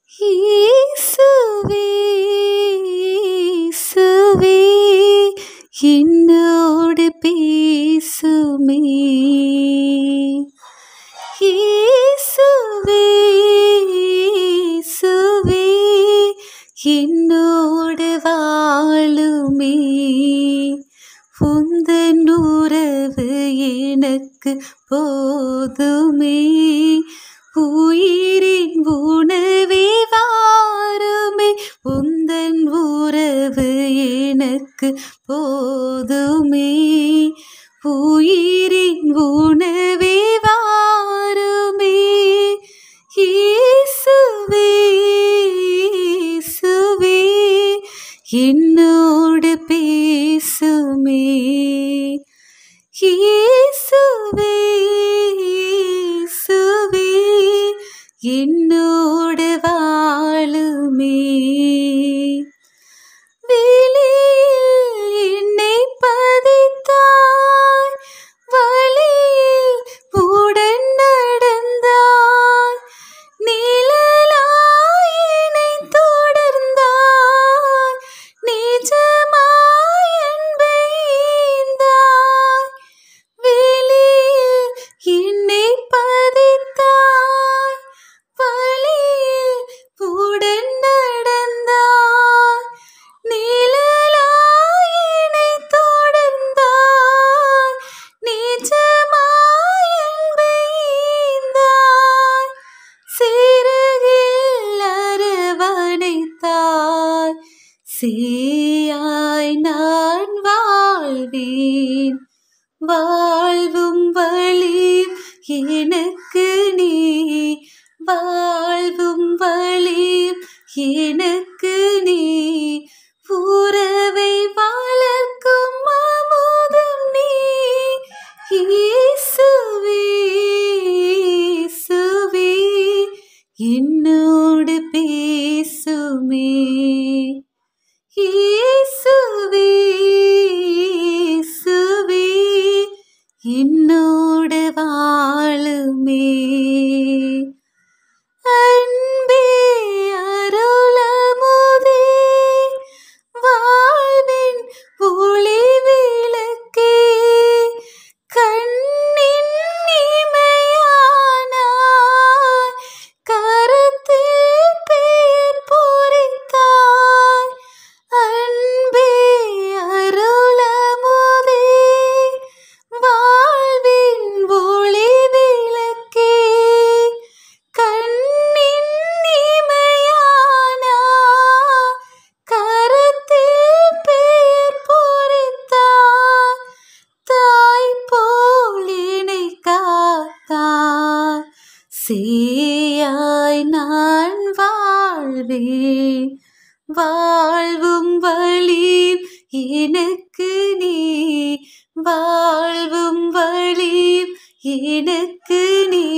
இயேசுவே இயேசுவே என்னோடு பேசுமே இயேசுவே இயேசுவே என்னோடு வாழுமே உந்தன் உறவு எனக்கு போதுமே உயிரின் உணவே வாருமே உந்தன் உறவு எனக்கு போதுமே உயிரின் உணவே வாருமே இயேசுவே இயேசுவே என்னோடு பேசுமே இயேசுவே இயேசுவே என்னோடு வாழுமே வெளியில் என்னை பதித்தாய் வழியில் உடன் நடந்தாய் நிழலாய் என்னை தொடர்ந்தாய் நிஜமாய் அன்பை ஈந்தாய் வெளியில் என்னை பதித்தாய் வழியில் உடன் நடந்தாய் நிழலாய் என்னை தொடர்ந்தாய் நிஜமாய் அன்பை ஈந்தாய் சிறகில் அரவணைத்தாய் சேயாய் நான் வாழ்வேன் வாழ்வும் வழி எனக்கு நீ வாழ்வும் வழி எனக்கு நீ உறவை வளர்க்கும் அமுதம் நீ இயேசுவே இயேசுவே என்னோடு பேசுமே இயேசுவே இயேசுவே என்னோடு வாழுமே அன்பே அருளமுதே வாழ்வின் ஒளி விளக்கே கண்ணின் இமையானாய் கருத்தில் பெயர் பொறித்தாய் அன்பே அருளமுதே வாழ்வின் ஒளி விளக்கே கண்ணின் இமையானா கருத்தில் பெயர் பொறித்தாய் தாய் போல் என்னை காத்தாய் சேயாய் நான் வாழ்வேன் வாழ்வும் வழி எனக்கு நீ வாழ்வும் வழி எனக்கு நீ